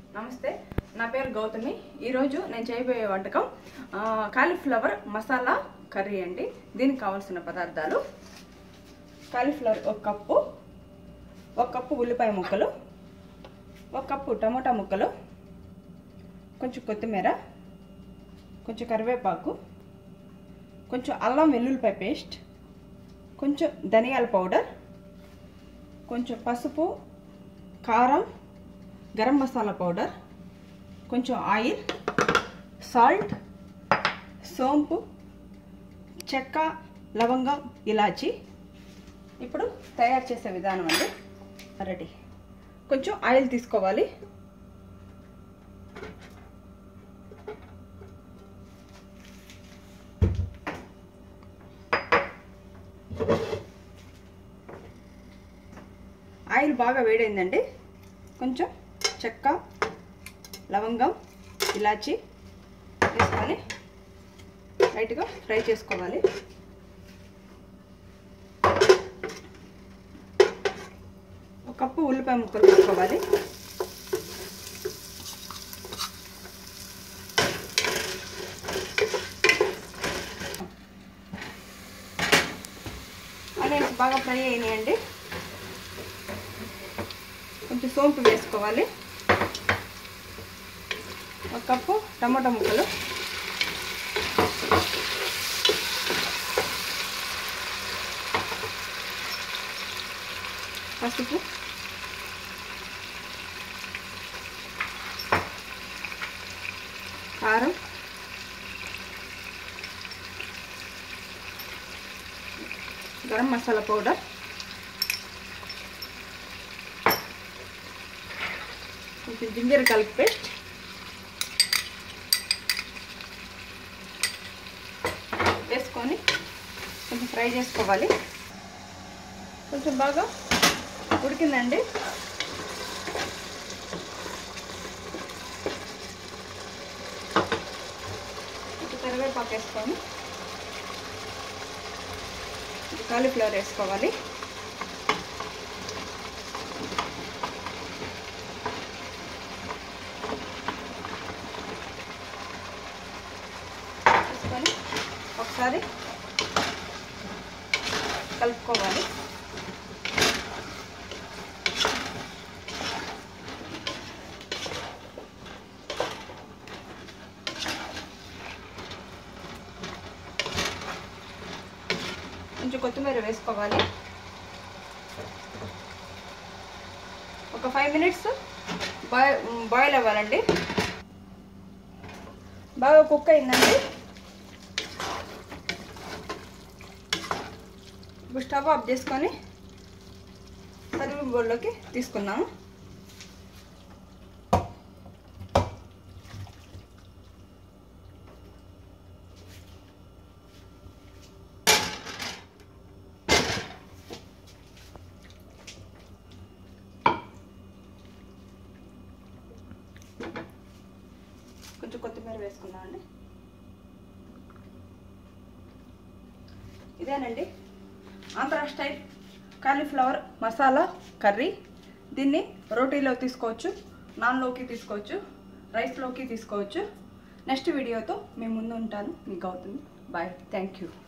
నమస్తే నా పేరు గౌతమి ఈరోజు నేను చేయబోయే వంటకం ఆ, కాలీఫ్లవర్ మసాలా కర్రీ అండి దీనికి కావాల్సిన పదార్థాలు కాలీఫ్లవర్ ఒక కప్పు ఒక కప్పు ఉల్లిపాయ ముక్కలు ఒక కప్పు టమోటా ముక్కలు కొంచెం కొత్తిమీర కొంచెం కరివేపాకు కొంచెం అల్లం వెల్లుల్లిపాయ పేస్ట్ కొంచెం ధనియాల పౌడర్ కొంచెం పసుపు కారం గరం మసాలా పౌడర్ కొంచెం ఆయిల్ సాల్ట్ సోంపు చెక్క లవంగం ఇలాచి ఇప్పుడు తయారు చేసే విధానం అండి రెడీ కొంచెం ఆయిల్ తీసుకోవాలి ఆయిల్ బాగా వేడైందండి కొంచెం చెక్క లవంగం ఇలాచి వేసుకొని లైట్గా ఫ్రై చేసుకోవాలి ఒక కప్పు ఉల్లిపాయ ముక్కలు తీసుకోవాలి ఆనియన్స్ బాగా ఫ్రై అయినాయండి కొంచెం సోంపు వేసుకోవాలి ఒక కప్పు టమాటా ముక్కలు పసుపు కారం గరం మసాలా పౌడర్ కొంచెం జింజర్ కలిపి పేస్ట్ వేసుకొని కొంచెం ఫ్రై చేసుకోవాలి కొంచెం బాగా ఉడికిందండి కొంచెం కరివేపాకు వేసుకొని కాలీఫ్లవర్ వేసుకోవాలి వేసుకొని ఒకసారి కలుపుకోవాలి కొంచెం కొత్తిమీర వేసుకోవాలి ఒక ఫైవ్ మినిట్స్ బాయ్ బాయిల్ అవ్వాలండి బాగా కుక్ అయిందండి ఇప్పుడు స్టవ్ ఆఫ్ చేసుకొని సర్వింగ్ బౌల్లోకి తీసుకున్నాము కొంచెం కొత్తిమీర వేసుకుందామండి ఇదేనండి Andhra style cauliflower masala curry దీన్ని రోటీలో తీసుకోవచ్చు నాన్లోకి తీసుకోవచ్చు రైస్లోకి తీసుకోవచ్చు నెక్స్ట్ వీడియోతో మేము ముందు ఉంటాను మీకు అవుతుంది బాయ్ థ్యాంక్ యూ